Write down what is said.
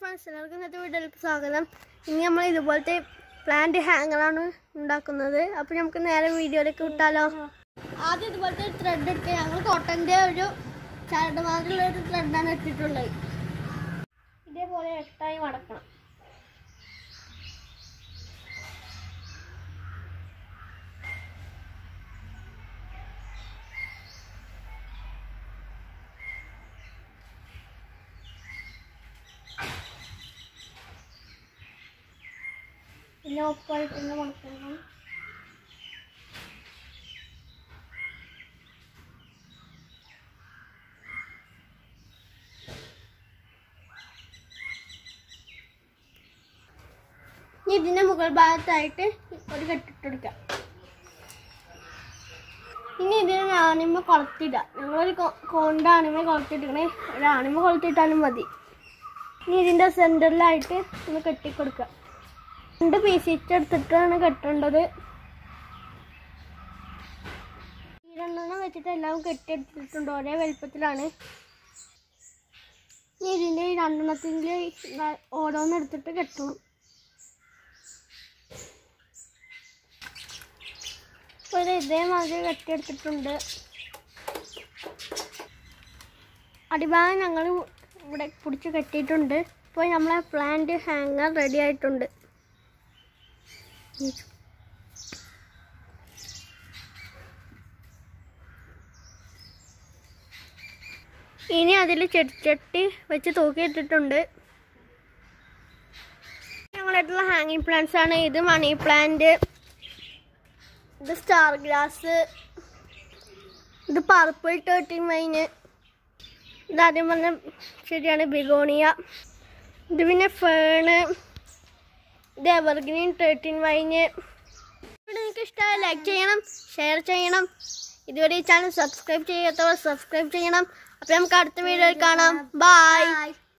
friends എല്ലാവർക്കും ഇന്നത്തെ വീഡിയോയിലേക്ക് സ്വാഗതം ഇനി നമ്മൾ ഇതുപോലത്തെ പ്ലാന്റ് ഹാങ്ങറാണ് ഉണ്ടാക്കുന്നത് അപ്പോൾ നമുക്ക് നേരെ വീഡിയോയിലേക്ക് വിട്ടാലോ ആദ്യം ഇതുപോലത്തെ ത്രെഡ് എടുക്കുക ഞങ്ങൾ കോട്ടൻ്റെ ഒരു ചരട് മാതിരിയുള്ള ഒരു ത്രെഡാണ് ഇട്ടിട്ടുള്ളത് ഇതേപോലെ എട്ടായി മടക്കണം പിന്നെ ഒപ്പായിട്ട് തന്നെ മടക്കണം ഇനി ഇതിന്റെ മുകൾ ഭാഗത്തായിട്ട് ഒരു കെട്ടിട്ടെടുക്കാം ഇനി ഇതിന് ആണിമ കൊളത്തിടാം ഞങ്ങളൊരു കോണ്ട ആണിമ കൊളത്തിട്ടിക്കണേ ഒരു ആണിമ കൊളത്തിട്ടാലും മതി ഇനി ഇതിന്റെ സെന്ററിലായിട്ട് ഒന്ന് കെട്ടിക്കൊടുക്കാം രണ്ട് പീസിറ്റ് എടുത്തിട്ടാണ് കെട്ടേണ്ടത് ഈ രണ്ടെണ്ണം വെച്ചിട്ട് എല്ലാം കെട്ടിയെടുത്തിട്ടുണ്ട് ഒരേ വലുപ്പത്തിലാണ് ഇനി ഇതിൻ്റെ ഈ രണ്ടെണ്ണത്തിൻ്റെ ഓരോന്ന് എടുത്തിട്ട് കെട്ടണം അപ്പോൾ ഇത് ഇതേമാതിരി കെട്ടിയെടുത്തിട്ടുണ്ട് അടിഭാഗം ഞങ്ങൾ ഇവിടെ പിടിച്ച് കെട്ടിയിട്ടുണ്ട് ഇപ്പോൾ നമ്മളെ പ്ലാന്റ് ഹാങ്ങർ റെഡി ആയിട്ടുണ്ട് ഇനി അതിൽ ചെടിച്ചട്ടി വെച്ച് തൂക്കിയിട്ടിട്ടുണ്ട് ഞങ്ങളായിട്ടുള്ള ഹാങ്ങിങ് പ്ലാന്റ്സ് ആണ് ഇത് മണി പ്ലാന്റ് ഇത് സ്റ്റാർ ഗ്രാസ് ഇത് പർപ്പിൾ തേർട്ടീൻ മൈന് ഇതാദ്യം പറഞ്ഞ ശരിയാണ് ബിഗോണിയ ഇത് പിന്നെ ഫേണ് ഇത് എവർഗ്രീൻ തേർട്ടീൻ വൈന് ഇവിടെ നിങ്ങൾക്ക് ഇഷ്ടമായ ലൈക്ക് ചെയ്യണം ഷെയർ ചെയ്യണം ഇതുവരെ ഈ ചാനൽ സബ്സ്ക്രൈബ് ചെയ്യാത്തവർ സബ്സ്ക്രൈബ് ചെയ്യണം അപ്പോൾ നമുക്ക് അടുത്ത വീഡിയോയിൽ കാണാം ബൈ